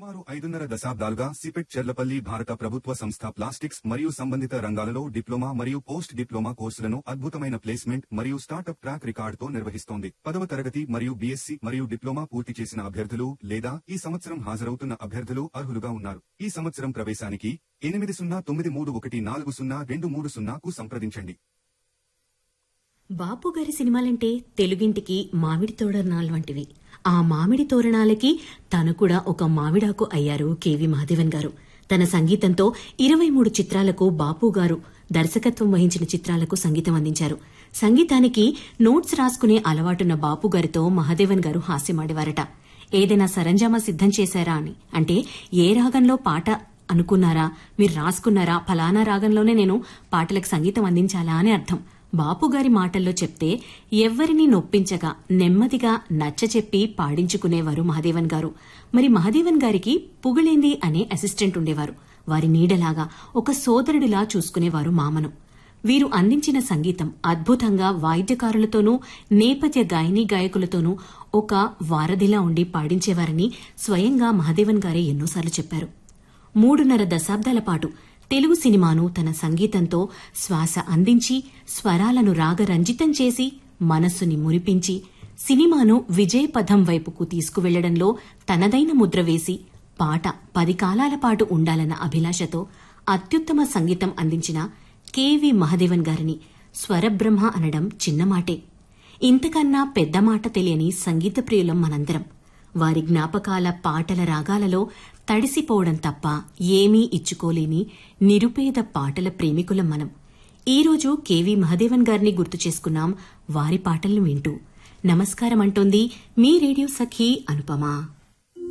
సుమారు ఐదున్నర దశాబ్దాలుగా సిపెట్ చెర్లపల్లి భారత ప్రభుత్వ సంస్థ ప్లాస్టిక్స్ మరియు సంబంధిత రంగాలలో డిప్లొమా మరియు పోస్ట్ డిప్లొమా కోర్సులను అద్భుతమైన ప్లేస్మెంట్ మరియు స్టార్టప్ ట్రాక్ రికార్డుతో నిర్వహిస్తోంది పదవ తరగతి మరియు బీఎస్సీ మరియు డిప్లొమా పూర్తి చేసిన అభ్యర్థులు లేదా ఈ సంవత్సరం హాజరవుతున్న అభ్యర్థులు అర్హులుగా ఉన్నారు ఈ సంవత్సరం ప్రవేశానికి ఎనిమిది సున్నా తొమ్మిది మూడు ఒకటి నాలుగు సున్నా రెండు మూడు సున్నాకు సంప్రదించండి బాపు గారి సినిమాలంటే తెలుగింటికి మామిడి తోరణాలు వంటివి ఆ మామిడి తోరణాలకి తను కూడా ఒక మామిడాకు అయ్యారు కెవి మహాదేవన్ గారు తన సంగీతంతో ఇరవై మూడు చిత్రాలకు బాపు గారు దర్శకత్వం వహించిన చిత్రాలకు సంగీతం అందించారు సంగీతానికి నోట్స్ రాసుకునే అలవాటున్న బాపు గారితో మహాదేవన్ గారు హాస్యమాడేవారట ఏదైనా సరంజామా సిద్ధం చేశారా అని అంటే ఏ రాగంలో పాట అనుకున్నారా మీరు రాసుకున్నారా ఫలానా రాగంలోనే నేను పాటలకు సంగీతం అందించాలా అని అర్థం బాపుగారి మాటల్లో చెప్తే ఎవ్వరిని నొప్పించగా నెమ్మదిగా నచ్చచెప్పి పాడించుకునేవారు మహాదేవన్ గారు మరి మహాదేవన్ గారికి పుగళేంది అనే అసిస్టెంట్ ఉండేవారు వారి నీడలాగా ఒక సోదరుడిలా చూసుకునేవారు మామను వీరు అందించిన సంగీతం అద్భుతంగా వాయిద్యకారులతోనూ నేపథ్య గాయని గాయకులతోనూ ఒక వారధిలా ఉండి పాడించేవారని స్వయంగా మహాదేవన్ గారే ఎన్నోసార్లు చెప్పారు మూడున్నర దశాబ్దాల పాటు తెలుగు సినిమాను తన సంగీతంతో శ్వాస అందించి స్వరాలను రాగరంజితం చేసి మనస్సుని మురిపించి సినిమాను విజయపథం వైపుకు తీసుకువెళ్లడంలో తనదైన ముద్ర వేసి పాట పది కాలాల పాటు ఉండాలన్న అభిలాషతో అత్యుత్తమ సంగీతం అందించిన కెవి మహదేవన్ గారిని స్వరబ్రహ్మ అనడం చిన్నమాటే ఇంతకన్నా పెద్ద మాట తెలియని సంగీత ప్రియులం మనందరం వారి జ్ఞాపకాల పాటల రాగాలలో తడిసిపోవడం తప్ప ఏమీ ఇచ్చుకోలేని నిరుపేద పాటల ప్రేమికులం మనం ఈరోజు కెవి మహదేవన్ గారిని గుర్తు చేసుకున్నాం వారి పాటలను వింటూ నమస్కారం అంటోంది మీ రేడియో సఖీ అనుపమ